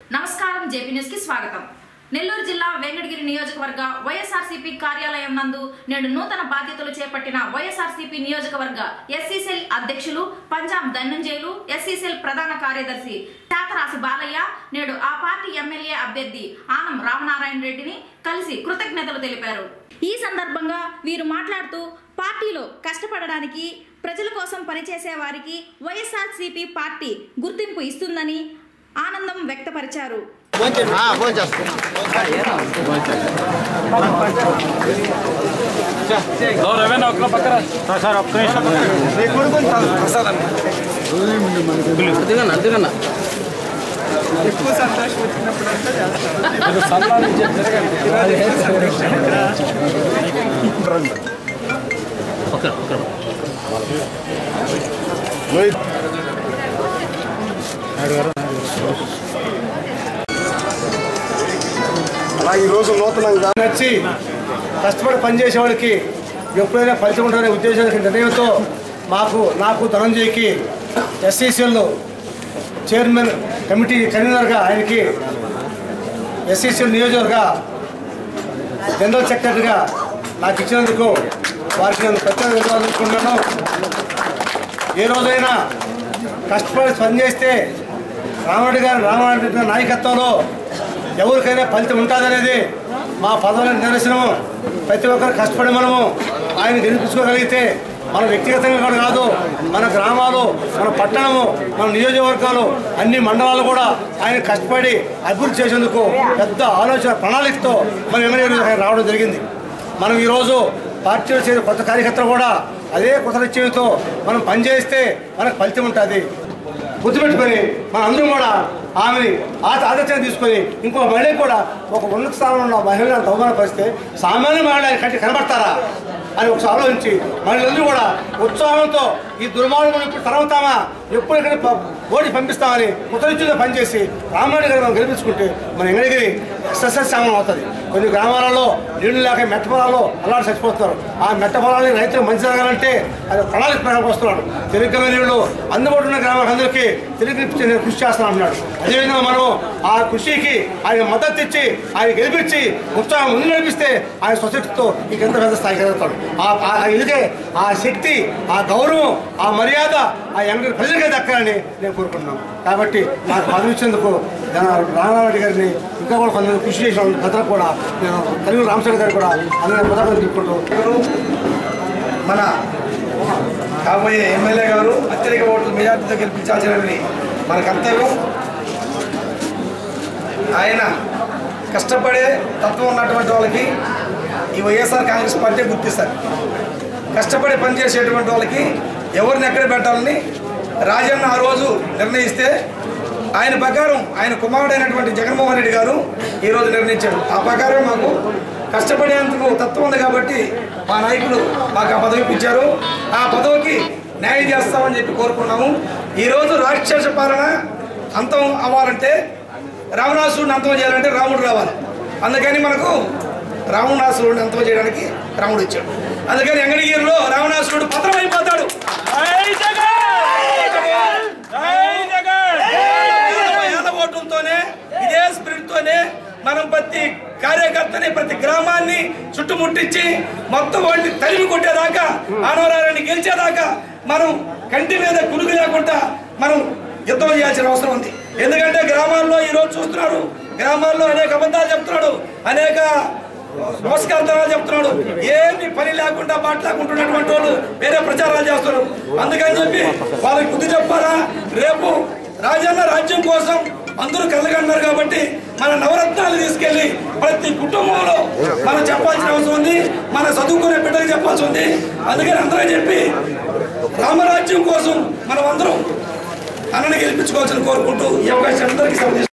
నమస్కారం JP news కి స్వాగతం నెల్లూరు జిల్లా వెంకటగిరి నియోజకవర్గ వైఎస్ఆర్సీపీ కార్యాలయం నందు నేడు నూతన బాధ్యతలు చేపట్టిన వైఎస్ఆర్సీపీ నియోజకవర్గ ఎస్సీసెల్ అధ్యక్షులు పంజాబ్ ధనంజయులు ఎస్సీసెల్ ప్రధాన కార్యదర్శి శాతరాసి బాలయ్య నేడు ఆ పార్టీ ఎమ్మెల్యే అభ్యర్థి ఆనం రామనారాయణ రెడ్డిని కలిసి కృతజ్ఞతలు తెలిపారు ఈ సందర్భంగా వీరు మాట్లాడుతూ పార్టీలో కష్టపడడానికి ప్రజల కోసం పనిచేసే వారికి వైఎస్ఆర్సీపీ పార్టీ గుర్తింపు ఇస్తుందని ఆనందం వ్యక్తపరిచారు ఫోన్ చేస్తాను సార్ ఒక్క నిమిషం అందుకన్నా అందుకన్నా ఎక్కువ సంతోషం వచ్చినప్పుడు సన్మానించే అలా ఈరోజు నూతనంగా నచ్చి కష్టపడి పనిచేసే వాళ్ళకి ఎప్పుడైనా ఫలితం ఉంటుందనే ఉద్దేశానికి నిర్ణయంతో మాకు నాకు ధనంజయ్కి ఎస్సీసీఎల్ చైర్మన్ కమిటీ కన్వీనర్గా ఆయనకి ఎస్సీసీఎల్ నియోజకవర్గ జనరల్ సెక్రటరీగా నాకు ఇచ్చినందుకు వారికి నేను ప్రత్యేక ధన్యవాదాలు ఏ రోజైనా కష్టపడి పనిచేస్తే రామరెడ్డి గారి రామరెడ్డి గారి నాయకత్వంలో ఎవరికైనా ఫలితం ఉంటుందనేది మా పదవుల నిదర్శనము ప్రతి ఒక్కరు కష్టపడి మనము ఆయన గెలిపించుకోగలిగితే మన వ్యక్తిగతంగా కూడా కాదు మన గ్రామాలు మన పట్టణము మన నియోజకవర్గాలు అన్ని మండలాలు కూడా ఆయన కష్టపడి అభివృద్ధి చేసేందుకు పెద్ద ఆలోచన ప్రణాళికతో మన ఎమ్మెల్యే ఆయన రావడం జరిగింది మనం ఈరోజు పార్టీలో చేరిన కొత్త కార్యకర్తలు కూడా అదే కొత్త నిశ్చయంతో మనం పనిచేస్తే మనకు ఫలితం ఉంటుంది గుర్తుపెట్టుకొని మన అందరం కూడా ఆమెని ఆ ఆదర్శంగా తీసుకొని ఇంకో మహిళ కూడా ఒక ఉన్నత స్థానంలో ఉన్న మహిళలను అంత అవమానపరిస్తే సామాన్య మహిళ కంటే కనబడతారా అని ఒకసారి ఆలోచించి మహిళలందరూ కూడా ఉత్సాహంతో ఈ దుర్మార్గం ఇప్పుడు తరవుతామా ఎప్పుడు ఇక్కడ ఓడి పంపిస్తామని ఉత్తరించుగా పనిచేసి రామరెడ్డి గారు మనం గెలిపించుకుంటే మన ఎంగడిగిరి సస్యశ్యామం అవుతుంది కొన్ని గ్రామాలలో నీళ్లు లేక మెట్ట పొలాల్లో అలాంటి చచ్చిపోతున్నారు ఆ మెట్ట పొలాలని రైతులకు మంచి జరగాలంటే అది ప్రణాళిక ప్రకారం వస్తున్నాడు తిరిగిన నీళ్లు అందుబాటులో ఉన్న గ్రామాలందరికీ తిరిగి నేను కృషి చేస్తాను అన్నాడు అదేవిధంగా మనం ఆ కృషికి ఆయన మద్దతు ఇచ్చి ఆయన గెలిపించి ఉత్సాహం ముందు నడిపిస్తే ఆయన సొసైటీతో ఇంకెంత పెద్ద స్థాయికి ఎదుగుతాడు ఆ- ఆ ఇదిగే ఆ శక్తి ఆ గౌరవం ఆ మర్యాద ఆ ఎంగ ప్రజలకే దక్కాలని నేను కోరుకుంటున్నాను కాబట్టి నాకు పదవి ఇచ్చేందుకు రామారెడ్డి గారిని ఇంకా కూడా కొంతమంది కృషి చేసిన ప్రజలకు కూడా నేను తెలుగు రామచంద్ర గారు కూడా అందరినీ పదవులు తీసుకుంటూ మన కాబోయే ఎమ్మెల్యే గారు అత్యధిక ఓట్లు మెజార్టీతో గెలిపించాల్సినవి మన కర్తవ్యం ఆయన కష్టపడే తత్వం ఉన్నటువంటి వాళ్ళకి ఈ వైఎస్ఆర్ కాంగ్రెస్ పార్టీ గుర్తిస్తారు కష్టపడి పనిచేసేటువంటి వాళ్ళకి ఎవరిని ఎక్కడ పెట్టాలని రాజన్న ఆ రోజు నిర్ణయిస్తే ఆయన ప్రకారం ఆయన కుమారుడైనటువంటి జగన్మోహన్ రెడ్డి గారు ఈరోజు నిర్ణయించాడు ఆ ప్రకారం మాకు కష్టపడేందుకు తత్వం ఉంది కాబట్టి మా నాయకులు మాకు ఆ పదవి ఇచ్చారు ఆ పదవికి న్యాయం చేస్తామని చెప్పి కోరుకున్నాము ఈరోజు రాక్షస పాలన అంతం అవ్వాలంటే రావణాసురుడిని అంతం చేయాలంటే రాముడు రావాలి అందుకని మనకు రావణాసురుడిని అంతం చేయడానికి రాముడు ఇచ్చాడు అందుకని ఎంగడిగిరిలో రావణాసురుడు పత్రమైపోతాడు వేల ఓట్లతోనే ఇదే స్పిరిట్ తోనే మనం ప్రతి కార్యకర్తని ప్రతి గ్రామాన్ని చుట్టుముట్టించి మొత్తం వాడిని తరిమి కొట్టేదాకా ఆనవరాన్ని గెలిచేదాకా మనం కంటి మీద కురుగు లేకుండా మనం యుద్ధం చేయాల్సిన అవసరం ఉంది ఎందుకంటే గ్రామాల్లో ఈ రోజు చూస్తున్నాడు గ్రామాల్లో అనేక అబద్ధాలు చెప్తున్నాడు అనేక నమస్కారాలు చెప్తున్నాడు ఏమి పని లేకుండా మాట్లాడుకుంటున్నటువంటి వాళ్ళు వేరే ప్రచారాలు చేస్తున్నారు అందుకని చెప్పి వాళ్ళకి బుద్ధి చెప్పాలా రేపు రాజన్న రాజ్యం కోసం అందరూ కలగన్నారు కాబట్టి మన నవరత్నాలు తీసుకెళ్లి ప్రతి కుటుంబంలో మనం చెప్పాల్సిన అవసరం ఉంది మన చదువుకునే బిడ్డకు చెప్పాల్సి ఉంది అందుకని అందరూ చెప్పి రామరాజ్యం కోసం మనం అందరం అన్నని గెలిపించుకోవాల్సిన కోరుకుంటూ ఈ అవకాశం అందరికీ సమర్థిస్తున్నాను